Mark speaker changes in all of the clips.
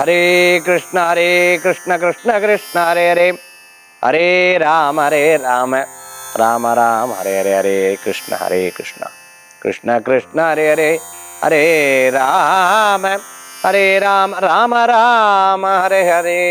Speaker 1: ஹரே கிருஷ்ண ஹரே கிருஷ்ண கிருஷ்ண கிருஷ்ண ஹரே ஹரே ஹரே ராம ஹரே ராம ராம ராம ஹரே ஹரே ஹரே கிருஷ்ண ஹரே கிருஷ்ண கிருஷ்ண கிருஷ்ண ஹரே ஹரே ஹரே ராம ஹரே ராம ராம ராம ஹரே ஹரே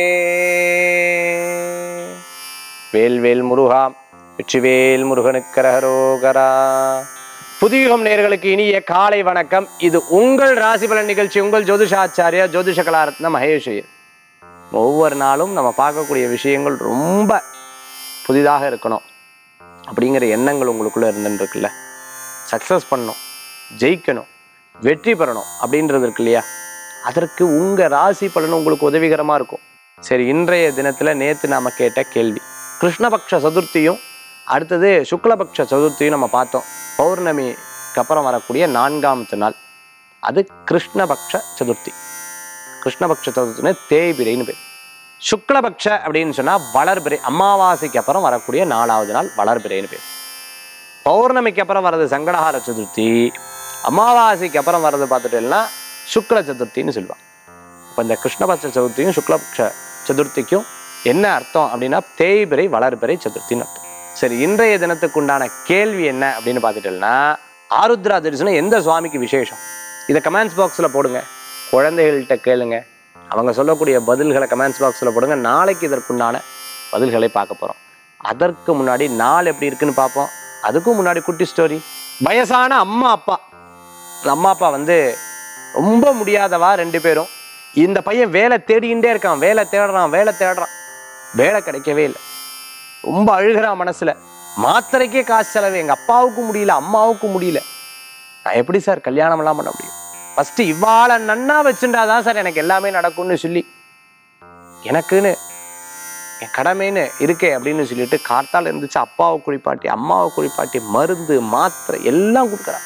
Speaker 1: வேல் வேல் முருகா வெற்றிவேல் முருகனுக்கு ரகரோகரா புதியுகம் நேர்களுக்கு இனிய காலை வணக்கம் இது உங்கள் ராசி பலன் நிகழ்ச்சி உங்கள் ஜோதிஷாச்சாரியா ஜோதிஷ கலாரத்ன மகேஷயர் ஒவ்வொரு நாளும் நம்ம பார்க்கக்கூடிய விஷயங்கள் ரொம்ப புதிதாக இருக்கணும் அப்படிங்கிற எண்ணங்கள் உங்களுக்குள்ள இருந்துருக்குல்ல சக்ஸஸ் பண்ணணும் ஜெயிக்கணும் வெற்றி பெறணும் அப்படின்றது இருக்கு இல்லையா அதற்கு உங்கள் ராசி பலன் உங்களுக்கு உதவிகரமாக இருக்கும் சரி இன்றைய தினத்தில் நேற்று நாம கேட்ட கேள்வி கிருஷ்ணபக்ஷ சதுர்த்தியும் அடுத்தது சுக்லபக்ஷ சதுர்த்தியும் நம்ம பார்த்தோம் பௌர்ணமிக்கு அப்புறம் வரக்கூடிய நான்காமத்து நாள் அது கிருஷ்ணபக்ஷ சதுர்த்தி கிருஷ்ணபக்ஷ சதுர்த்தின்னு தேய்பிரைன்னு பேர் சுக்லபக்ஷ அப்படின்னு சொன்னால் வளர்பிறை அமாவாசைக்கு அப்புறம் வரக்கூடிய நாலாவது நாள் வளர்பிறைன்னு பேர் பௌர்ணமிக்கு அப்புறம் வர்றது சங்கடஹார சதுர்த்தி அமாவாசைக்கு அப்புறம் வர்றது பார்த்துட்டேன்னா சுக்ல சதுர்த்தின்னு சொல்லுவாங்க இப்போ இந்த கிருஷ்ணபக்ஷ சதுர்த்தியும் சுக்லபக்ஷ சதுர்த்திக்கும் என்ன அர்த்தம் அப்படின்னா தேய்பிறை வளர்பிறை சதுர்த்தின்னு அர்த்தம் சரி இன்றைய தினத்துக்குண்டான கேள்வி என்ன அப்படின்னு பார்த்துட்டேன்னா ஆருத்ரா தரிசனம் எந்த சுவாமிக்கு விசேஷம் இதை கமெண்ட்ஸ் பாக்ஸில் போடுங்க குழந்தைகள்கிட்ட கேளுங்க அவங்க சொல்லக்கூடிய பதில்களை கமெண்ட்ஸ் பாக்ஸில் போடுங்க நாளைக்கு இதற்குண்டான பதில்களை பார்க்க போகிறோம் அதற்கு முன்னாடி நாள் எப்படி இருக்குன்னு பார்ப்போம் அதுக்கும் முன்னாடி குட்டி ஸ்டோரி வயசான அம்மா அப்பா அந்த அம்மா அப்பா வந்து ரொம்ப முடியாதவா ரெண்டு பேரும் இந்த பையன் வேலை தேடிக்கிட்டே இருக்கான் வேலை தேடுறான் வேலை தேடுறான் வேலை கிடைக்கவே இல்லை ரொம்ப அழுகிறான் மனசுல மாத்திரைக்கே காசு செலவு எங்க அப்பாவுக்கும் முடியல அம்மாவுக்கும் முடியல நான் எப்படி சார் கல்யாணம் எல்லாம் பண்ண முடியும் ஃபர்ஸ்ட் இவ்வாளை நன்னா வச்சுட்டாதான் சார் எனக்கு எல்லாமே நடக்கும்னு சொல்லி எனக்குன்னு என் கடமைன்னு இருக்கே அப்படின்னு சொல்லிட்டு கார்த்தால இருந்துச்சு அப்பாவை குளிப்பாட்டி அம்மாவை குளிப்பாட்டி மருந்து மாத்திரை எல்லாம் கொடுக்குறான்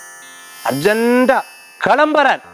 Speaker 1: அர்ஜென்டா கிளம்புறார்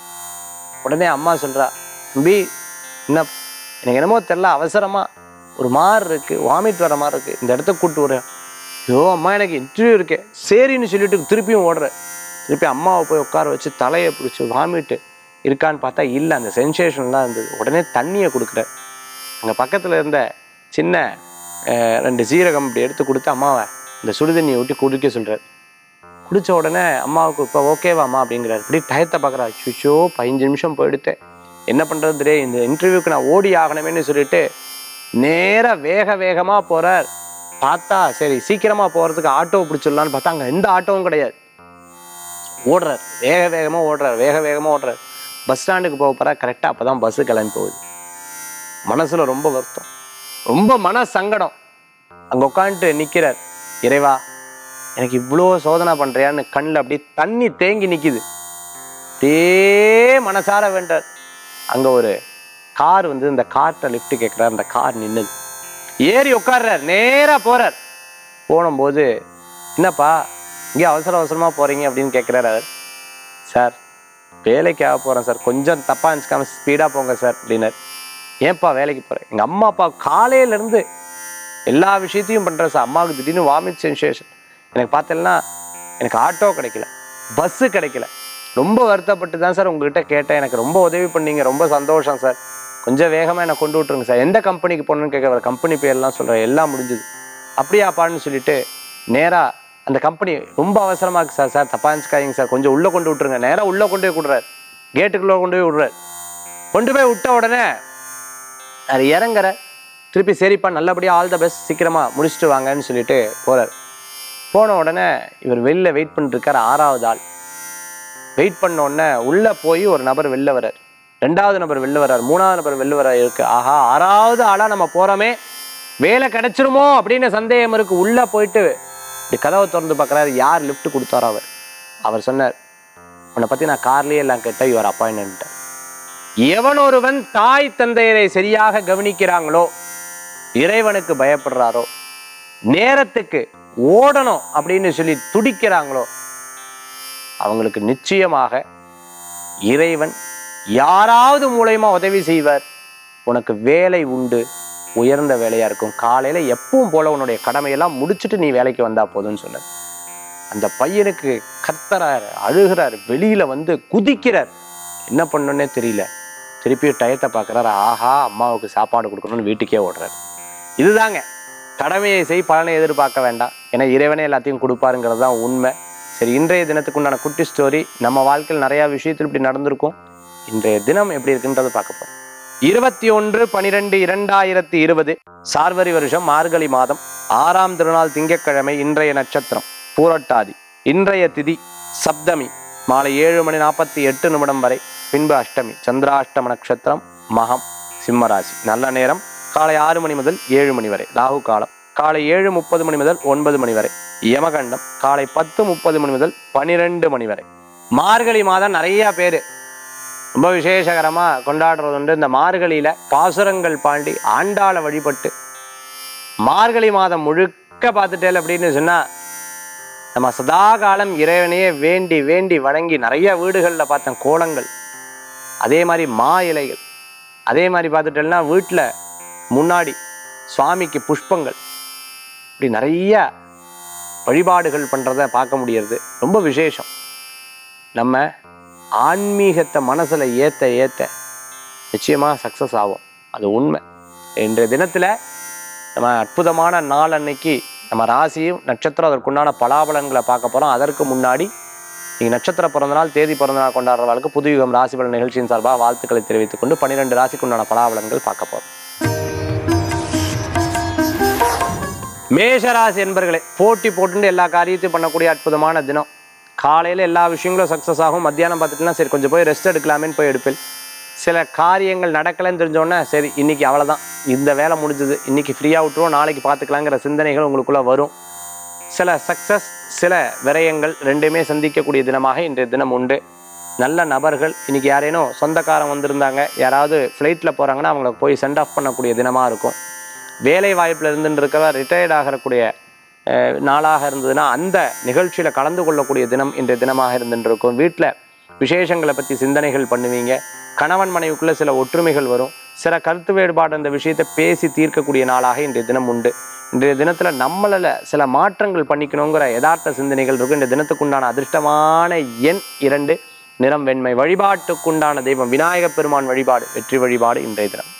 Speaker 1: உடனே அம்மா சொல்றா தம்பி என்ன எனக்கு என்னமோ தெரில அவசரமா ஒரு மாதிரி இருக்கு வாமிட் வர மாதிரி இருக்கு இந்த இடத்த கூட்டு வரேன் ஐயோ அம்மா எனக்கு இன்டர்வியூ இருக்கே சரின்னு சொல்லிட்டு திருப்பியும் ஓடுறேன் திருப்பி அம்மாவை போய் உட்கார வச்சு தலையை பிடிச்சி வாமிட்டு இருக்கான்னு பார்த்தா இல்லை அந்த சென்சேஷன் தான் இருந்தது உடனே தண்ணியை கொடுக்குறேன் அங்கே பக்கத்தில் இருந்த சின்ன அஹ், ரெண்டு சீரகம் இப்படி எடுத்து கொடுத்து அம்மாவை இந்த சுடுதண்ணியை ஊட்டி குடிக்க சொல்கிறார் குடிச்ச உடனே அம்மாவுக்கு இப்போ ஓகேவாம்மா அப்படிங்கிறாரு இப்படி டயத்தை பார்க்குறா சுச்சோ பதினஞ்சு நிமிஷம் போயிடுத்து என்ன பண்ணுறது தெரியாது இந்த இன்டர்வியூக்கு நான் ஓடி ஆகணுமேன்னு சொல்லிட்டு நேராக வேக வேகமாக போகிறார் பார்த்தா சரி சீக்கிரமாக போகிறதுக்கு ஆட்டோ பிடிச்சிடலான்னு பார்த்தா அங்கே எந்த ஆட்டோவும் கிடையாது ஓடுறார் வேக வேகமாக ஓடுறார் வேக வேகமாக ஓடுறார் பஸ் ஸ்டாண்டுக்கு போக போகிறா கரெக்டாக அப்போ தான் பஸ்ஸு கிளம்பி போகுது மனசில் ரொம்ப வருத்தம் ரொம்ப மன சங்கடம் அங்கே உட்காந்துட்டு நிற்கிறார் இறைவா எனக்கு இவ்வளோ சோதனை பண்ணுறியான்னு கண்ணில் அப்படியே தண்ணி தேங்கி நிற்கிது அப்படியே மனசார வேண்டார் அங்கே ஒரு கார் வந்து இந்த கார்ட்ட லிஃப்ட் கேட்குறாரு அந்த கார் நின்னுது ஏறி உட்கார்றார் நேராக போகிறார் போனும்போது என்னப்பா இங்கே அவசர அவசரமாக போகிறீங்க அப்படின்னு கேட்குறாரு அவர் சார் வேலைக்காக போகிறேன் சார் கொஞ்சம் தப்பாக நினச்சிக்காம ஸ்பீடாக போங்க சார் அப்படின்னார் ஏன்ப்பா வேலைக்கு போகிறேன் எங்கள் அம்மா அப்பா காலையிலேருந்து எல்லா விஷயத்தையும் பண்ணுறேன் சார் அம்மாவுக்கு திடீர்னு வாமிட் சென்சேஷன் எனக்கு பார்த்தேன்னா எனக்கு ஆட்டோ கிடைக்கல பஸ்ஸு கிடைக்கல ரொம்ப வருத்தப்பட்டு தான் சார் உங்ககிட்ட கேட்டேன் எனக்கு ரொம்ப உதவி பண்ணீங்க ரொம்ப சந்தோஷம் சார் கொஞ்சம் வேகமாக என்னை கொண்டு விட்ருங்க சார் எந்த கம்பெனிக்கு போகணுன்னு கேட்குற கம்பெனி பேர்லாம் சொல்கிறேன் எல்லாம் முடிஞ்சுது அப்படியாப்பான்னு சொல்லிட்டு நேராக அந்த கம்பெனி ரொம்ப அவசரமாக இருக்கு சார் சார் தப்பா இருந்துக்காதீங்க சார் கொஞ்சம் உள்ளே கொண்டு விட்ருங்க நேராக உள்ளே கொண்டு போய் விட்றாரு கேட்டுக்குள்ளே கொண்டு போய் விட்றாரு கொண்டு போய் விட்ட உடனே அது இறங்குற திருப்பி சரிப்பா நல்லபடியாக ஆல் த பெஸ்ட் சீக்கிரமாக முடிச்சுட்டு வாங்கன்னு சொல்லிட்டு போகிறார் போன உடனே இவர் வெளில வெயிட் பண்ணிருக்கார் ஆறாவது ஆள் வெயிட் பண்ண உடனே உள்ளே போய் ஒரு நபர் வெளில வர்றார் ரெண்டாவது நபர் வெளில வர்றார் மூணாவது நபர் வெளில வர்றார் இருக்கு ஆஹா ஆறாவது ஆளாக நம்ம போகிறோமே வேலை கிடைச்சிருமோ அப்படின்னு சந்தேகம் இருக்கு உள்ளே போயிட்டு இப்படி கதவை திறந்து பார்க்குறாரு யார் லிஃப்ட் கொடுத்தாரோ அவர் அவர் சொன்னார் உன்னை பற்றி நான் கார்லேயே எல்லாம் கேட்டேன் இவர் அப்பாயின்மெண்ட்டார் எவன் ஒருவன் தாய் தந்தையரை சரியாக கவனிக்கிறாங்களோ இறைவனுக்கு பயப்படுறாரோ நேரத்துக்கு ஓடணும் அப்படின்னு சொல்லி துடிக்கிறாங்களோ அவங்களுக்கு நிச்சயமாக இறைவன் யாராவது மூலயமா உதவி செய்வார் உனக்கு வேலை உண்டு உயர்ந்த வேலையா இருக்கும் காலையில எப்பவும் போல உன்னுடைய கடமையெல்லாம் முடிச்சுட்டு நீ வேலைக்கு வந்தா போதும்னு சொன்னார் அந்த பையனுக்கு கத்துறாரு அழுகிறார் வெளியில வந்து குதிக்கிறார் என்ன பண்ணணுன்னே தெரியல திருப்பி டயத்தை பார்க்குறாரு ஆஹா அம்மாவுக்கு சாப்பாடு கொடுக்கணும்னு வீட்டுக்கே ஓடுறாரு இதுதாங்க கடமையை செய் பலனை எதிர்பார்க்க வேண்டாம் ஏன்னா இறைவனே எல்லாத்தையும் கொடுப்பாருங்கிறது தான் உண்மை சரி இன்றைய தினத்துக்கு உண்டான குட்டி ஸ்டோரி நம்ம வாழ்க்கையில் நிறையா விஷயத்தில் இப்படி நடந்திருக்கும் இன்றைய தினம் எப்படி இருக்குன்றதை பார்க்க போகிறோம் இருபத்தி ஒன்று பனிரெண்டு இரண்டாயிரத்தி இருபது சார்வரி வருஷம் மார்கழி மாதம் ஆறாம் திருநாள் திங்கட்கிழமை இன்றைய நட்சத்திரம் பூரட்டாதி இன்றைய திதி சப்தமி மாலை ஏழு மணி நாற்பத்தி எட்டு நிமிடம் வரை பின்பு அஷ்டமி சந்திராஷ்டம நட்சத்திரம் மகம் சிம்மராசி நல்ல நேரம் காலை ஆறு மணி முதல் ஏழு மணி வரை ராகு காலம் காலை ஏழு முப்பது மணி முதல் ஒன்பது மணி வரை யமகண்டம் காலை பத்து முப்பது மணி முதல் பனிரெண்டு மணி வரை மார்கழி மாதம் நிறைய பேர் ரொம்ப விசேஷகரமாக கொண்டாடுறது உண்டு இந்த மார்கழியில் பாசுரங்கள் பாண்டி ஆண்டாளை வழிபட்டு மார்கழி மாதம் முழுக்க பார்த்துட்டேல் அப்படின்னு சொன்னால் நம்ம சதா காலம் இறைவனையே வேண்டி வேண்டி வணங்கி நிறைய வீடுகளில் பார்த்தேன் கோலங்கள் அதே மாதிரி மா இலைகள் அதே மாதிரி பார்த்துட்டேன்னா வீட்டில் முன்னாடி சுவாமிக்கு புஷ்பங்கள் இப்படி நிறைய வழிபாடுகள் பண்ணுறத பார்க்க முடியறது ரொம்ப விசேஷம் நம்ம ஆன்மீகத்தை மனசில் ஏற்ற ஏற்ற நிச்சயமாக சக்ஸஸ் ஆகும் அது உண்மை இன்றைய தினத்தில் நம்ம அற்புதமான நாள் அன்னைக்கு நம்ம ராசியும் நட்சத்திரம் அதற்குண்டான பலாபலன்களை பார்க்க போகிறோம் அதற்கு முன்னாடி நீங்கள் நட்சத்திர பிறந்தநாள் தேதி பிறந்தநாள் கொண்டாடுறவர்களுக்கு புதுயுகம் ராசி பலன் நிகழ்ச்சியின் சார்பாக வாழ்த்துக்களை தெரிவித்துக் கொண்டு பன்னிரெண்டு ராசிக்குண்டான பலாபலன்கள் பார்க்க போகிறோம் மேஷராசி என்பர்களே போட்டி போட்டுட்டு எல்லா காரியத்தையும் பண்ணக்கூடிய அற்புதமான தினம் காலையில் எல்லா விஷயங்களும் சக்ஸஸ் ஆகும் மத்தியானம் பார்த்துட்டுனா சரி கொஞ்சம் போய் ரெஸ்ட் எடுக்கலாமேன்னு போய் எடுப்பேன் சில காரியங்கள் நடக்கலைன்னு தெரிஞ்சோடனே சரி இன்னைக்கு அவ்வளோதான் இந்த வேலை முடிஞ்சது இன்னைக்கு ஃப்ரீயாக விட்டுருவோம் நாளைக்கு பார்த்துக்கலாங்கிற சிந்தனைகள் உங்களுக்குள்ள வரும் சில சக்ஸஸ் சில விரயங்கள் ரெண்டுமே சந்திக்கக்கூடிய தினமாக இன்றைய தினம் உண்டு நல்ல நபர்கள் இன்னைக்கு யாரேனும் சொந்தக்காரன் வந்திருந்தாங்க யாராவது ஃப்ளைட்டில் போகிறாங்கன்னா அவங்கள போய் சென்ட் ஆஃப் பண்ணக்கூடிய தினமாக இருக்கும் வேலை வாய்ப்பில் இருந்துட்டு இருக்கவ ரிட்டையர்ட் ஆகக்கூடிய அஹ், நாளாக இருந்ததுன்னா அந்த நிகழ்ச்சியில் கலந்து கொள்ளக்கூடிய தினம் இன்றைய தினமாக இருந்துட்டு இருக்கும் வீட்டில் விசேஷங்களை பற்றி சிந்தனைகள் பண்ணுவீங்க கணவன் மனைவிக்குள்ள சில ஒற்றுமைகள் வரும் சில கருத்து வேறுபாடு அந்த விஷயத்தை பேசி தீர்க்கக்கூடிய நாளாக இன்றைய தினம் உண்டு இன்றைய தினத்தில் நம்மளில் சில மாற்றங்கள் பண்ணிக்கணுங்கிற யதார்த்த சிந்தனைகள் இருக்கும் இந்த தினத்துக்குண்டான அதிர்ஷ்டமான எண் இரண்டு நிறம் வெண்மை வழிபாட்டுக்குண்டான தெய்வம் விநாயகப் பெருமான் வழிபாடு வெற்றி வழிபாடு இன்றைய தினம்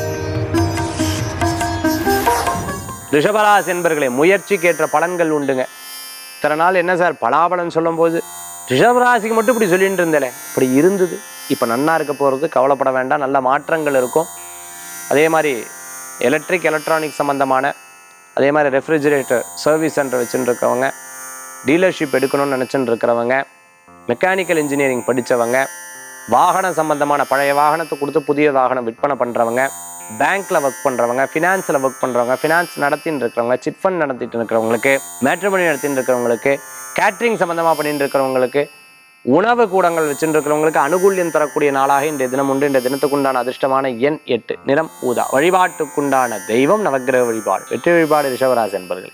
Speaker 1: ரிஷபராசி என்பர்களே முயற்சிக்கேற்ற பலன்கள் உண்டுங்க இத்தனை நாள் என்ன சார் பலாபலன் சொல்லும்போது ரிஷபராசிக்கு மட்டும் இப்படி சொல்லிட்டு இருந்தேனே இப்படி இருந்தது இப்போ நன்னா இருக்க போகிறது கவலைப்பட வேண்டாம் நல்ல மாற்றங்கள் இருக்கும் அதே மாதிரி எலக்ட்ரிக் எலக்ட்ரானிக் சம்மந்தமான அதே மாதிரி ரெஃப்ரிஜிரேட்டர் சர்வீஸ் சென்டர் வச்சுட்டு இருக்கவங்க டீலர்ஷிப் எடுக்கணும்னு நினச்சிட்டு இருக்கிறவங்க மெக்கானிக்கல் இன்ஜினியரிங் படித்தவங்க வாகனம் சம்பந்தமான பழைய வாகனத்தை கொடுத்து புதிய வாகனம் விற்பனை பண்ணுறவங்க பேங்க்ல ஒர்க் பண்ணுறவங்க ஃபினான்ஸில் ஒர்க் பண்ணுறவங்க ஃபினான்ஸ் நடத்தின்னு இருக்கிறவங்க சிட் ஃபண்ட் நடத்திட்டு இருக்கிறவங்களுக்கு மேட்ரிமணி நடத்திட்டு இருக்கிறவங்களுக்கு கேட்ரிங் சம்மந்தமாக பண்ணிட்டு இருக்கிறவங்களுக்கு உணவு கூடங்கள் வச்சுட்டு இருக்கிறவங்களுக்கு அனுகூல்யம் தரக்கூடிய நாளாக இன்றைய தினம் உண்டு இன்றைய தினத்துக்குண்டான அதிர்ஷ்டமான எண் எட்டு நிறம் ஊதா வழிபாட்டுக்குண்டான தெய்வம் நவக்கிரக வழிபாடு வெற்றி வழிபாடு ரிஷவராசி என்பர்களே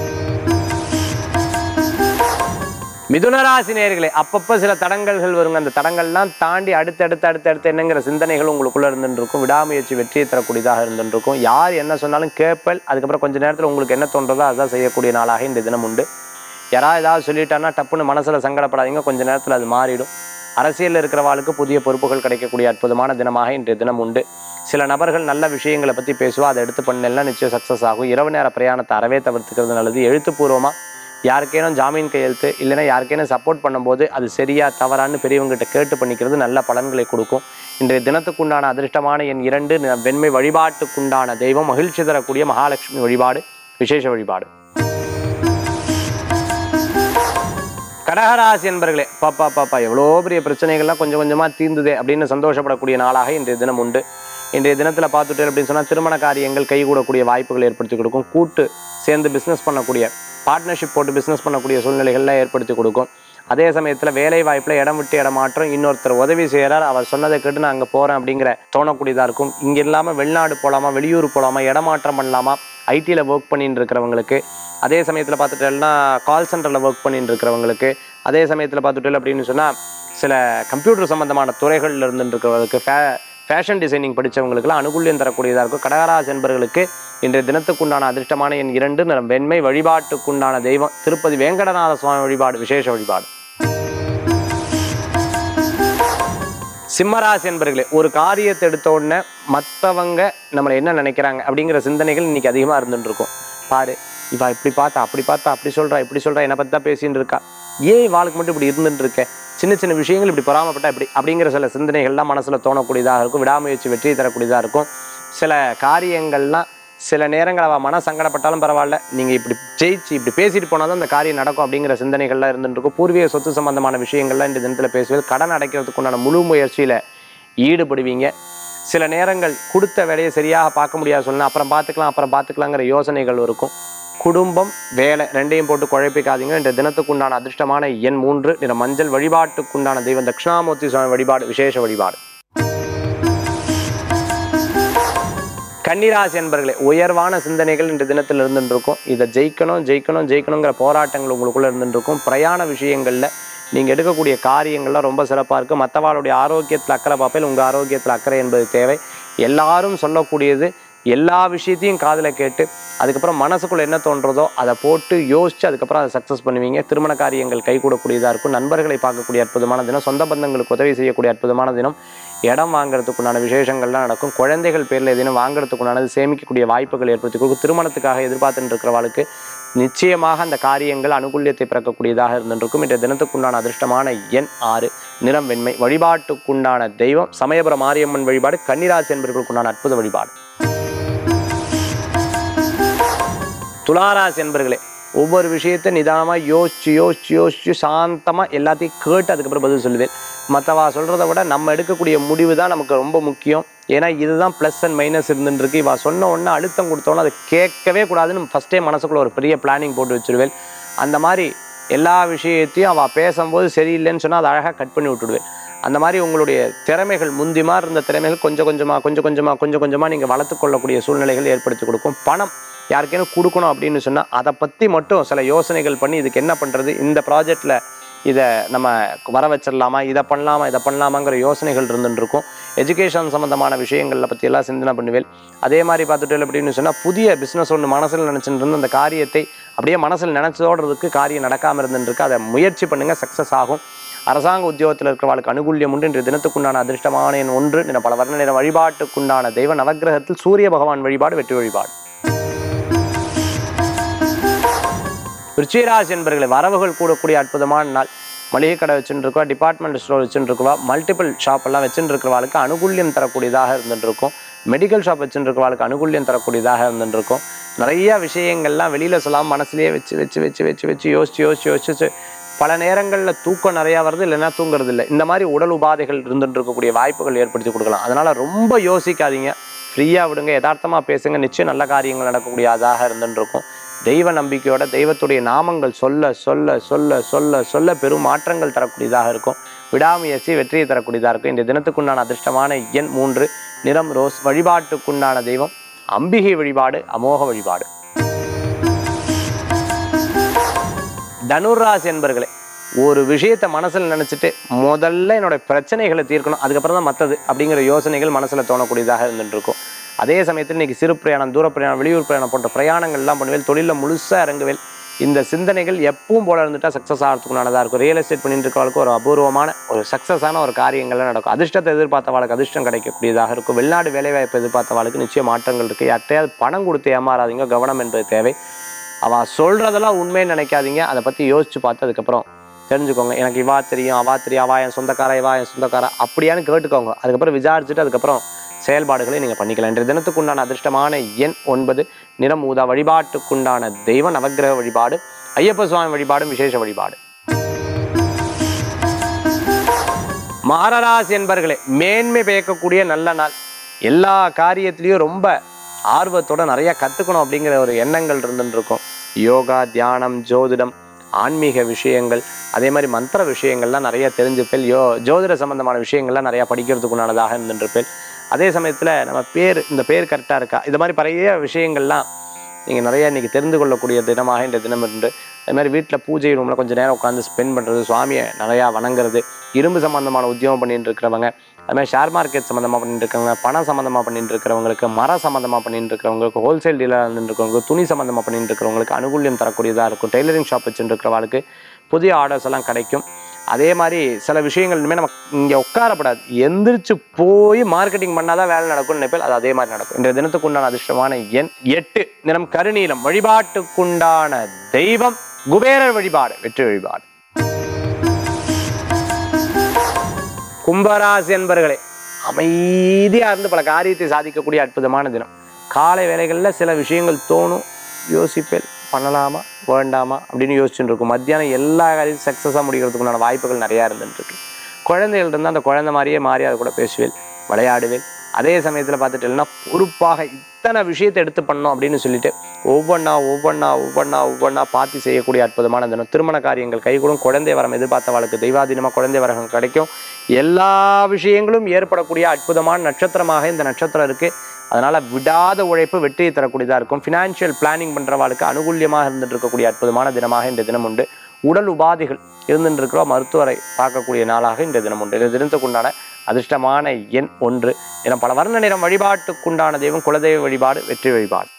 Speaker 1: மிதுனராசி நேயர்களே அப்பப்போ சில தடங்கல்கள் வருங்க அந்த தடங்கள்லாம் தாண்டி அடுத்தடுத்து அடுத்தடுத்து என்னங்கிற சிந்தனைகள் உங்களுக்குள்ள இருந்துட்டு இருக்கும் விடாமுயற்சி வெற்றியை தரக்கூடியதாக இருந்துட்டு இருக்கும் யார் என்ன சொன்னாலும் கேட்பல் அதுக்கப்புறம் கொஞ்ச நேரத்தில் உங்களுக்கு என்ன தோன்றதோ அதுதான் செய்யக்கூடிய நாளாக இந்த தினம் உண்டு யாராவது ஏதாவது சொல்லிட்டான்னா டப்புன்னு மனசில் சங்கடப்படாதீங்க கொஞ்ச நேரத்தில் அது மாறிடும் அரசியலில் இருக்கிறவாளுக்கு புதிய பொறுப்புகள் கிடைக்கக்கூடிய அற்புதமான தினமாக இன்றைய தினம் உண்டு சில நபர்கள் நல்ல விஷயங்களை பற்றி பேசுவா அதை எடுத்து பண்ணலாம் நிச்சயம் சக்ஸஸ் ஆகும் இரவு நேர பிரயாணத்தை அறவே தவிர்த்துக்கிறது நல்லது எழுத்துப்பூர்வமாக யாருக்கேனும் ஜாமீன் கையெழுத்து இல்லைன்னா யாருக்கேனும் சப்போர்ட் பண்ணும்போது அது சரியா தவறான்னு பெரியவங்ககிட்ட கேட்டு பண்ணிக்கிறது நல்ல பலன்களை கொடுக்கும் இன்றைய தினத்துக்குண்டான அதிர்ஷ்டமான என் இரண்டு ந- வெண்மை வழிபாட்டுக்குண்டான தெய்வம் மகிழ்ச்சி தரக்கூடிய மகாலட்சுமி வழிபாடு விசேஷ வழிபாடு கடகராசி என்பர்களே பாப்பா பாப்பா எவ்வளோ பெரிய பிரச்சனைகள்லாம் கொஞ்சம் கொஞ்சமாக தீர்ந்துதே அப்படின்னு சந்தோஷப்படக்கூடிய நாளாக இன்றைய தினம் உண்டு இன்றைய தினத்தில் பார்த்துட்டு அப்படின்னு சொன்னால் திருமண காரியங்கள் கைகூடக்கூடிய வாய்ப்புகள் ஏற்படுத்தி கொடுக்கும் கூட்டு சேர்ந்து பிஸ்னஸ் பண்ணக்கூடிய பார்ட்னர்ஷிப் போட்டு பிஸ்னஸ் பண்ணக்கூடிய சூழ்நிலைகள்லாம் ஏற்படுத்தி கொடுக்கும் அதே சமயத்தில் வேலை வாய்ப்பில் இடம் விட்டு இடம் மாற்றம் இன்னொருத்தர் உதவி செய்கிறார் அவர் சொன்னதை கேட்டு நான் அங்கே போகிறேன் அப்படிங்கிற தோணக்கூடியதாக இருக்கும் இங்கே இல்லாமல் வெளிநாடு போகலாமா வெளியூர் போகலாமா இடமாற்றம் பண்ணலாமா ஐடியில் ஒர்க் பண்ணிட்டு இருக்கிறவங்களுக்கு அதே சமயத்தில் பார்த்துட்டேன்னா கால் சென்டரில் ஒர்க் பண்ணிட்டு இருக்கிறவங்களுக்கு அதே சமயத்தில் பார்த்துட்டு அப்படின்னு சொன்னால் சில கம்ப்யூட்டர் சம்பந்தமான துறைகளில் இருந்துட்டு இருக்கிறவங்களுக்கு ஃபே ஃபேஷன் டிசைனிங் படித்தவங்களுக்குலாம் அனுகூல்யம் தரக்கூடியதாக இருக்கும் கடகராசி என்பர்களுக்கு இன்றைய தினத்துக்குண்டான அதிர்ஷ்டமான என் இரண்டு நிறம் வெண்மை வழிபாட்டுக்குண்டான தெய்வம் திருப்பதி வேங்கடநாத சுவாமி வழிபாடு விசேஷ வழிபாடு சிம்மராசி என்பர்களே ஒரு காரியத்தை எடுத்த உடனே மற்றவங்க நம்மளை என்ன நினைக்கிறாங்க அப்படிங்கிற சிந்தனைகள் இன்னைக்கு அதிகமாக இருந்துட்டு இருக்கும் பாரு இவா இப்படி பார்த்தா அப்படி பார்த்தா அப்படி சொல்றா இப்படி சொல்றா என்னை பற்றி தான் பேசின்னு இருக்கா ஏன் இவாளுக்கு மட்டும் இப்படி இருந்துட்டு இருக்க சின்ன சின்ன விஷயங்கள் இப்படி பொறாமப்பட்டா இப்படி அப்படிங்கிற சில சிந்தனைகள்லாம் மனசில் தோணக்கூடியதாக இருக்கும் விடாமுயற்சி வெற்றி தரக்கூடியதாக இருக்கும் சில காரியங்கள்லாம் சில நேரங்கள் அவள் மன சங்கடப்பட்டாலும் பரவாயில்ல நீங்கள் இப்படி ஜெயிச்சு இப்படி பேசிட்டு போனால் தான் அந்த காரியம் நடக்கும் அப்படிங்கிற சிந்தனைகள்லாம் இருந்துட்டு இருக்கும் பூர்வீக சொத்து சம்பந்தமான விஷயங்கள்லாம் இந்த தினத்தில் பேசுவது கடன் அடைக்கிறதுக்கு உண்டான முழு முயற்சியில் ஈடுபடுவீங்க சில நேரங்கள் கொடுத்த வேலையை சரியாக பார்க்க முடியாது சொல்லணும் அப்புறம் பார்த்துக்கலாம் அப்புறம் பார்த்துக்கலாங்கிற யோசனைகள் இருக்கும் குடும்பம் வேலை ரெண்டையும் போட்டு குழப்பிக்காதீங்க இந்த தினத்துக்குண்டான அதிர்ஷ்டமான எண் மூன்று நிற மஞ்சள் வழிபாட்டுக்குண்டான தெய்வம் தட்சிணாமூர்த்தி சுவாமி வழிபாடு விசேஷ வழிபாடு கன்னிராசி என்பர்களே உயர்வான சிந்தனைகள் இந்த தினத்தில் இருந்துட்டு இருக்கும் இதை ஜெயிக்கணும் ஜெயிக்கணும் ஜெயிக்கணுங்கிற போராட்டங்கள் உங்களுக்குள்ள இருந்துட்டு இருக்கும் பிரயாண விஷயங்களில் நீங்கள் எடுக்கக்கூடிய காரியங்கள்லாம் ரொம்ப சிறப்பாக இருக்குது மற்றவாளுடைய ஆரோக்கியத்தில் அக்கறை பார்ப்பேன் உங்கள் ஆரோக்கியத்தில் அக்கறை என்பது தேவை எல்லாரும் சொல்லக்கூடியது எல்லா விஷயத்தையும் காதில் கேட்டு அதுக்கப்புறம் மனசுக்குள்ள என்ன தோன்றதோ அதை போட்டு யோசிச்சு அதுக்கப்புறம் அதை சக்ஸஸ் பண்ணுவீங்க திருமண காரியங்கள் கைகூடக்கூடியதாக இருக்கும் நண்பர்களை பார்க்கக்கூடிய அற்புதமான தினம் சொந்த பந்தங்களுக்கு உதவி செய்யக்கூடிய அற்புதமான தினம் இடம் வாங்குறதுக்குண்டான விசேஷங்கள்லாம் நடக்கும் குழந்தைகள் பேரில் எதுவும் வாங்குறதுக்குண்டானது சேமிக்கக்கூடிய வாய்ப்புகள் ஏற்படுத்தி கொடுக்கும் திருமணத்துக்காக எதிர்பார்த்துட்டு இருக்கிறவாளுக்கு நிச்சயமாக அந்த காரியங்கள் அனுகூல்யத்தை பிறக்கக்கூடியதாக இருந்திருக்கும் இன்றைய தினத்துக்குண்டான அதிர்ஷ்டமான எண் ஆறு நிறம் வெண்மை வழிபாட்டுக்குண்டான தெய்வம் சமயபுரம் மாரியம்மன் வழிபாடு கன்னிராசி என்பவர்களுக்குண்டான அற்புத வழிபாடு துளாராசி என்பர்களே ஒவ்வொரு விஷயத்தை நிதானமாக யோசிச்சு யோசிச்சு யோசிச்சு சாந்தமாக எல்லாத்தையும் கேட்டு அதுக்கப்புறம் பதில் சொல்லுவேன் மற்றவா சொல்கிறத விட நம்ம எடுக்கக்கூடிய முடிவு தான் நமக்கு ரொம்ப முக்கியம் ஏன்னா இதுதான் ப்ளஸ் அண்ட் மைனஸ் இருந்துட்டு இருக்கு இவா சொன்ன உடனே அழுத்தம் கொடுத்தோன்னே அதை கேட்கவே கூடாதுன்னு ஃபஸ்ட்டே மனசுக்குள்ள ஒரு பெரிய பிளானிங் போட்டு வச்சிருவேன் அந்த மாதிரி எல்லா விஷயத்தையும் அவள் பேசும்போது சரியில்லைன்னு சொன்னால் அதை அழகாக கட் பண்ணி விட்டுடுவேன் அந்த மாதிரி உங்களுடைய திறமைகள் முந்திமா இருந்த திறமைகள் கொஞ்சம் கொஞ்சமாக கொஞ்சம் கொஞ்சமாக கொஞ்சம் கொஞ்சமாக நீங்கள் வளர்த்து கொள்ளக்கூடிய சூழ்நிலைகள் ஏற்படுத்தி கொடுக்கும் பணம் யாருக்கேனும் கொடுக்கணும் அப்படின்னு சொன்னால் அதை பற்றி மட்டும் சில யோசனைகள் பண்ணி இதுக்கு என்ன பண்ணுறது இந்த ப்ராஜெக்டில் இதை நம்ம வர வச்சிடலாமா இதை பண்ணலாமா இதை பண்ணலாமாங்கிற யோசனைகள் இருந்துட்டு இருக்கும் எஜுகேஷன் சம்மந்தமான விஷயங்களில் பற்றியெல்லாம் சிந்தனை பண்ணுவேன் அதே மாதிரி பார்த்துட்டு அப்படின்னு சொன்னால் புதிய பிஸ்னஸ் ஒன்று மனசில் நினச்சிட்டு இருந்து அந்த காரியத்தை அப்படியே மனசில் நினச்சதோடுறதுக்கு காரியம் நடக்காமல் இருந்துருக்கு அதை முயற்சி பண்ணுங்கள் சக்ஸஸ் ஆகும் அரசாங்க உத்தியோகத்தில் இருக்கிறவர்களுக்கு அனுகூல்யம் உண்டு இன்றைய தினத்துக்குண்டான அதிர்ஷ்டமான எண் ஒன்று நிற பல வர்ண நிற வழிபாட்டுக்குண்டான தெய்வ நவக்கிரகத்தில் சூரிய பகவான் வழிபாடு வெற்றி வழிபாடு விருச்சிகராசி என்பர்களை வரவுகள் கூடக்கூடிய அற்புதமான நாள் மளிகை கடை வச்சுட்டு இருக்கவா டிபார்ட்மெண்ட் ஸ்டோர் வச்சுட்டு இருக்கவா மல்டிபிள் ஷாப் எல்லாம் வச்சுட்டு இருக்கிறவாளுக்கு அனுகூல்யம் தரக்கூடியதாக இருந்துட்டு இருக்கும் மெடிக்கல் ஷாப் வச்சுட்டு இருக்கிறவாளுக்கு அனுகூல்யம் தரக்கூடியதாக இருந்துட்டு இருக்கும் நிறைய விஷயங்கள்லாம் வெளியில் சொல்லாமல் மனசுலயே வச்சு வச்சு வச்சு வச்சு வச்சு யோசிச்சு யோசிச்சு யோசிச்சு பல நேரங்களில் தூக்கம் நிறையா வருது இல்லைன்னா தூங்குறது இல்லை இந்த மாதிரி உடல் உபாதைகள் இருந்துட்டு இருக்கக்கூடிய வாய்ப்புகள் ஏற்படுத்தி கொடுக்கலாம் அதனால ரொம்ப யோசிக்காதீங்க ஃப்ரீயாக விடுங்க யதார்த்தமாக பேசுங்க நிச்சயம் நல்ல காரியங்கள் நடக்கக்கூடியதாக இருந்துட்டு இருக்கும் தெய்வ நம்பிக்கையோட தெய்வத்துடைய நாமங்கள் சொல்ல சொல்ல சொல்ல சொல்ல சொல்ல பெரும் மாற்றங்கள் தரக்கூடியதாக இருக்கும் விடாமுயற்சி வெற்றியை தரக்கூடியதாக இருக்கும் இந்த தினத்துக்குண்டான அதிர்ஷ்டமான எண் மூன்று நிறம் ரோஸ் வழிபாட்டுக்குண்டான தெய்வம் அம்பிகை வழிபாடு அமோக வழிபாடு தனுராசி என்பர்களே ஒரு விஷயத்தை மனசில் நினச்சிட்டு முதல்ல என்னோட பிரச்சனைகளை தீர்க்கணும் அதுக்கப்புறம் தான் மற்றது அப்படிங்கிற யோசனைகள் மனசில் தோணக்கூடியதாக இருந்துட்டு இருக்கும் அதே சமயத்தில் இன்னைக்கு சிறு பிரயாணம் தூர பிரயாணம் வெளியூர் பிரயாணம் போன்ற பிரயாணங்கள்லாம் பண்ணுவேன் தொழிலில் முழுசாக இறங்குவேன் இந்த சிந்தனைகள் எப்பவும் போல இருந்துட்டா சக்ஸஸ் ஆகிறதுக்குனானதாக இருக்கும் ரியல் எஸ்டேட் பண்ணிட்டு இருக்கவளுக்கு ஒரு அபூர்வமான ஒரு சக்ஸஸான ஒரு காரியங்கள்லாம் நடக்கும் அதிர்ஷ்டத்தை எதிர்பார்த்தவாளுக்கு அதிர்ஷ்டம் கிடைக்கக்கூடியதாக இருக்கும் வெளிநாடு வேலைவாய்ப்பு எதிர்பார்த்தவாளுக்கு நிச்சயம் மாற்றங்கள் இருக்குது யார்கிட்டயாவது பணம் கொடுத்து ஏமாறாதீங்க கவனம் என்பது தேவை அவள் சொல்கிறதெல்லாம் உண்மைன்னு நினைக்காதீங்க அதை பற்றி யோசிச்சு பார்த்து அதுக்கப்புறம் தெரிஞ்சுக்கோங்க எனக்கு இவா தெரியும் அவா தெரியும் அவா என் சொந்தக்காரா இவா என் சொந்தக்காரா அப்படியான்னு கேட்டுக்கோங்க அதுக்கப்புறம் விசாரிச்சுட்டு அதுக்கப்புறம் செயல்பாடுகளை நீங்கள் பண்ணிக்கலாம் இன்றைய தினத்துக்குண்டான அதிர்ஷ்டமான எண் ஒன்பது நிறம் ஊதா வழிபாட்டுக்குண்டான தெய்வ நவக்கிரக வழிபாடு ஐயப்ப சுவாமி வழிபாடும் விசேஷ வழிபாடு மகராசி என்பர்களே மேன்மை பயக்கக்கூடிய நல்ல நாள் எல்லா காரியத்திலையும் ரொம்ப ஆர்வத்தோட நிறைய கற்றுக்கணும் அப்படிங்கிற ஒரு எண்ணங்கள் இருந்துட்டு இருக்கும் யோகா தியானம் ஜோதிடம் ஆன்மீக விஷயங்கள் அதே மாதிரி மந்திர விஷயங்கள்லாம் நிறைய தெரிஞ்சுப்பேன் யோ ஜோதிட சம்பந்தமான விஷயங்கள்லாம் நிறையா படிக்கிறதுக்குண்டானதாக இருந்துருப்பேன் அதே சமயத்தில் நம்ம பேர் இந்த பேர் கரெக்டாக இருக்கா இது மாதிரி நிறைய விஷயங்கள்லாம் நீங்கள் நிறைய இன்றைக்கி தெரிந்து கொள்ளக்கூடிய தினமாக இந்த தினம் உண்டு அதே மாதிரி வீட்டில் பூஜை ரூமில் கொஞ்சம் நேரம் உட்காந்து ஸ்பெண்ட் பண்ணுறது சுவாமியை நிறையா வணங்குறது இரும்பு சம்மந்தமான உத்தியோகம் பண்ணிட்டு இருக்கிறவங்க அது மாதிரி ஷேர் மார்க்கெட் சம்மந்தமாக பண்ணிட்டு இருக்கவங்க பணம் சம்மந்தமாக பண்ணிட்டு இருக்கிறவங்களுக்கு மரம் சம்மந்தமாக பண்ணிட்டு இருக்கிறவங்களுக்கு ஹோல்சேல் டீலர் இருந்துட்டு இருக்கிறவங்களுக்கு துணி சம்மந்தமாக பண்ணிட்டு இருக்கிறவங்களுக்கு அனுகூல்யம் தரக்கூடியதாக இருக்கும் டெய்லரிங் ஷாப் வச்சுட்டு இருக்கிறவங்களுக்கு புதிய ஆர்டர்ஸ் எல்லாம் கிடைக்கும் அதே மாதிரி சில விஷயங்கள் இனிமேல் நம்ம இங்கே உட்காரப்படாது எந்திரிச்சு போய் மார்க்கெட்டிங் பண்ணாதான் வேலை நடக்கும்னு நினைப்பேன் அது அதே மாதிரி நடக்கும் இன்றைய தினத்துக்கு உண்டான அதிர்ஷ்டமான எண் எட்டு நிறம் கருநீலம் வழிபாட்டுக்குண்டான தெய்வம் குபேரர் வழிபாடு வெற்றி வழிபாடு கும்பராசி என்பர்களே அமைதியாக இருந்து பல காரியத்தை சாதிக்கக்கூடிய அற்புதமான தினம் காலை வேளைகளில் சில விஷயங்கள் தோணும் யோசிப்பேன் பண்ணலாமா வேண்டாமா அப்படின்னு யோசிச்சுட்டு இருக்கும் மத்தியானம் எல்லா காரியத்தையும் சக்ஸஸாக முடிக்கிறதுக்குண்டான வாய்ப்புகள் நிறையா இருந்துட்டு இருக்கு குழந்தைகள் இருந்தால் அந்த குழந்தை மாதிரியே மாறி அது கூட பேசுவேன் விளையாடுவேன் அதே சமயத்தில் பார்த்துட்டேன்னா பொறுப்பாக இத்தனை விஷயத்தை எடுத்து பண்ணோம் அப்படின்னு சொல்லிட்டு ஒவ்வொன்றா ஒவ்வொன்றா ஒவ்வொன்றா ஒவ்வொன்றா பார்த்து செய்யக்கூடிய அற்புதமான தினம் திருமண காரியங்கள் கைகூடும் குழந்தை வரம் எதிர்பார்த்தவளுக்கு தெய்வாதீனமாக குழந்தை வரம் கிடைக்கும் எல்லா விஷயங்களும் ஏற்படக்கூடிய அற்புதமான நட்சத்திரமாக இந்த நட்சத்திரம் இருக்குது அதனால் விடாத உழைப்பு வெற்றியை தரக்கூடியதாக இருக்கும் ஃபினான்ஷியல் பிளானிங் பண்ணுறவாளுக்கு அனுகூல்யமாக இருந்துட்டு இருக்கக்கூடிய அற்புதமான தினமாக இந்த தினம் உண்டு உடல் உபாதைகள் இருந்துட்டு இருக்கிற மருத்துவரை பார்க்கக்கூடிய நாளாக இந்த தினம் உண்டு இந்த தினத்துக்குண்டான அதிர்ஷ்டமான எண் ஒன்று என பல வர்ண நிறம் வழிபாட்டுக்குண்டான தெய்வம் குலதெய்வ வழிபாடு வெற்றி வழிபாடு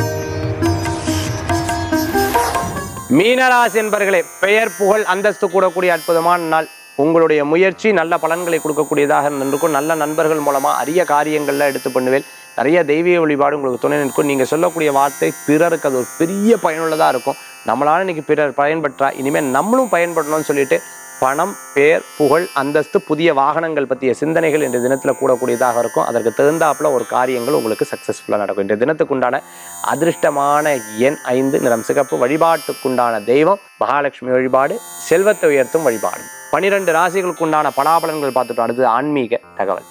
Speaker 1: மீனராசி என்பர்களே பெயர் புகழ் அந்தஸ்து கூடக்கூடிய அற்புதமான நாள் உங்களுடைய முயற்சி நல்ல பலன்களை கொடுக்கக்கூடியதாக இருந்திருக்கும் நல்ல நண்பர்கள் மூலமா அரிய காரியங்கள்ல எடுத்து பண்ணுவேன் நிறைய தெய்வீக வழிபாடு உங்களுக்கு துணை நிற்கும் நீங்க சொல்லக்கூடிய வார்த்தை பிறருக்கு அது ஒரு பெரிய பயனுள்ளதா இருக்கும் நம்மளால இன்னைக்கு பிறர் பயன்பற்றா இனிமேல் நம்மளும் பயன்படணும்னு சொல்லிட்டு பணம் பேர் புகழ் அந்தஸ்து புதிய வாகனங்கள் பற்றிய சிந்தனைகள் இன்றைய தினத்தில் கூடக்கூடியதாக இருக்கும் அதற்கு தகுந்தாப்புல ஒரு காரியங்கள் உங்களுக்கு சக்ஸஸ்ஃபுல்லாக நடக்கும் இன்றைய தினத்துக்குண்டான அதிர்ஷ்டமான எண் ஐந்து நிறம் சிகப்பு வழிபாட்டுக்குண்டான தெய்வம் மகாலட்சுமி வழிபாடு செல்வத்தை உயர்த்தும் வழிபாடு பனிரெண்டு ராசிகளுக்குண்டான பலாபலன்கள் பார்த்துட்டோம் அடுத்து ஆன்மீக தகவல்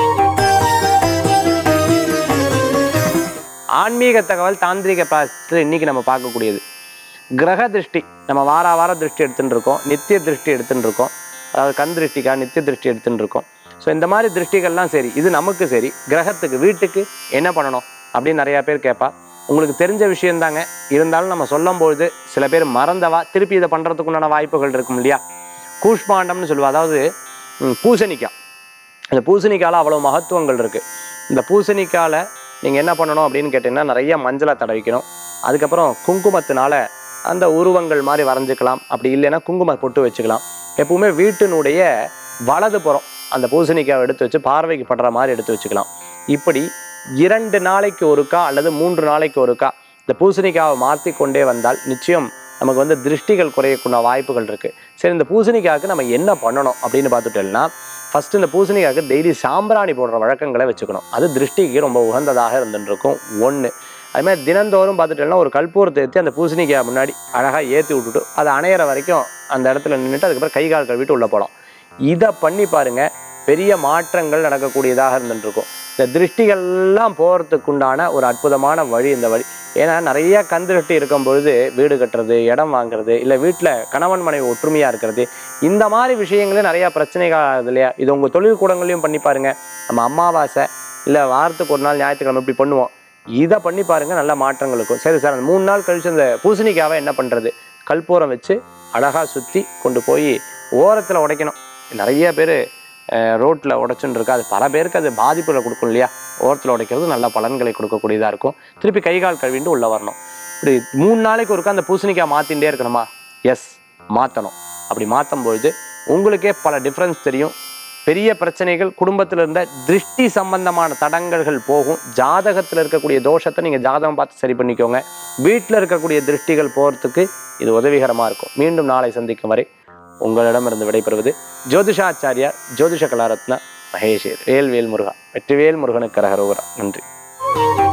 Speaker 1: ஆன்மீக தகவல் தாந்திரிக பிராசத்தில் இன்னைக்கு நம்ம பார்க்கக்கூடியது கிரக திருஷ்டி நம்ம வார வார திருஷ்டி எடுத்துட்டு இருக்கோம் நித்திய திருஷ்டி எடுத்துட்டு இருக்கோம் அதாவது கண் திருஷ்டிக்கா நித்திய திருஷ்டி எடுத்துட்டு இருக்கோம் ஸோ இந்த மாதிரி திருஷ்டிகள்லாம் சரி இது நமக்கு சரி கிரகத்துக்கு வீட்டுக்கு என்ன பண்ணணும் அப்படின்னு நிறையா பேர் கேட்பா உங்களுக்கு தெரிஞ்ச விஷயம்தாங்க இருந்தாலும் நம்ம சொல்லும்பொழுது சில பேர் மறந்தவா திருப்பி இதை பண்ணுறதுக்கு உண்டான வாய்ப்புகள் இருக்கும் இல்லையா கூஷ்மாண்டம்னு சொல்லுவா அதாவது ம், பூசணிக்காய் இந்த பூசணிக்கால அவ்வளோ மகத்துவங்கள் இருக்குது இந்த பூசணிக்கால நீங்கள் என்ன பண்ணணும் அப்படின்னு கேட்டிங்கன்னா நிறைய மஞ்சளை தடவிக்கணும் அதுக்கப்புறம் குங்குமத்தினால அந்த உருவங்கள் மாதிரி வரைஞ்சிக்கலாம் அப்படி இல்லைன்னா குங்கும பொட்டு வச்சுக்கலாம் எப்பவுமே வீட்டினுடைய வலது புறம் அந்த பூசணிக்காவை எடுத்து வச்சு பார்வைக்கு படுற மாதிரி எடுத்து வச்சுக்கலாம் இப்படி இரண்டு நாளைக்கு ஒருக்கா அல்லது மூன்று நாளைக்கு ஒருக்கா இந்த பூசணிக்காவை மாற்றி கொண்டே வந்தால் நிச்சயம் நமக்கு வந்து திருஷ்டிகள் குறையக்கூடிய வாய்ப்புகள் இருக்குது சரி இந்த பூசணிக்காவுக்கு நம்ம என்ன பண்ணணும் அப்படின்னு பார்த்துட்டோம்னா ஃபஸ்ட்டு இந்த பூசணிக்காவுக்கு டெய்லி சாம்பிராணி போடுற வழக்கங்களை வச்சுக்கணும் அது திருஷ்டிக்கு ரொம்ப உகந்ததாக இருந்துட்டு இருக்கும் ஒன்று அது மாதிரி தினந்தோறும் பார்த்துட்டோம்னா ஒரு கற்பூரத்தை ஏற்றி அந்த பூசணிக்காய் முன்னாடி அழகாக ஏற்றி விட்டுட்டு அது அணையிற வரைக்கும் அந்த இடத்துல நின்றுட்டு அதுக்கப்புறம் கை கால் கழுவிட்டு உள்ளே போகலாம் இதை பண்ணி பாருங்க பெரிய மாற்றங்கள் நடக்கக்கூடியதாக இருந்துட்டு இருக்கும் இந்த திருஷ்டிகள்லாம் போகிறதுக்கு உண்டான ஒரு அற்புதமான வழி இந்த வழி ஏன்னா நிறைய கண் திருஷ்டி இருக்கும் பொழுது வீடு கட்டுறது இடம் வாங்குறது இல்லை வீட்டில் கணவன் மனைவி ஒற்றுமையாக இருக்கிறது இந்த மாதிரி விஷயங்களே நிறையா பிரச்சனைகள் ஆகுது இல்லையா இது உங்கள் தொழில் கூடங்களையும் பண்ணி பாருங்க நம்ம அமாவாசை இல்லை வாரத்துக்கு ஒரு நாள் ஞாயிற்றுக்கிழமை இப்படி பண்ணுவோம் இதை பண்ணி பாருங்க நல்ல மாற்றங்கள் இருக்கும் சரி சார் அந்த மூணு நாள் கழிச்சு அந்த பூசணிக்காவை என்ன பண்ணுறது கற்பூரம் வச்சு அழகாக சுற்றி கொண்டு போய் ஓரத்தில் உடைக்கணும் நிறைய பேர் ரோட்டில் உடைச்சுன்னு இருக்கு அது பல பேருக்கு அது பாதிப்புகளை கொடுக்கும் இல்லையா ஓரத்தில் உடைக்கிறது நல்ல பலன்களை கொடுக்கக்கூடியதாக இருக்கும் திருப்பி கை கால் கழுவிட்டு உள்ளே வரணும் இப்படி மூணு நாளைக்கு ஒருக்கா அந்த பூசணிக்காய் மாற்றிகிட்டே இருக்கணுமா எஸ் மாற்றணும் அப்படி மாற்றும் பொழுது உங்களுக்கே பல டிஃப்ரென்ஸ் தெரியும் பெரிய பிரச்சனைகள் குடும்பத்தில் இருந்த திருஷ்டி சம்பந்தமான தடங்கல்கள் போகும் ஜாதகத்தில் இருக்கக்கூடிய தோஷத்தை நீங்கள் ஜாதகம் பார்த்து சரி பண்ணிக்கோங்க வீட்டில் இருக்கக்கூடிய திருஷ்டிகள் போகிறதுக்கு இது உதவிகரமாக இருக்கும் மீண்டும் நாளை சந்திக்கும் வரை உங்களிடமிருந்து விடைபெறுவது ஜோதிஷாச்சாரியா ஜோதிஷ கலாரத்ன மகேஷ் வேல்வேல் முருகா வெற்றிவேல் முருகனுக்கு கரகரோகரா நன்றி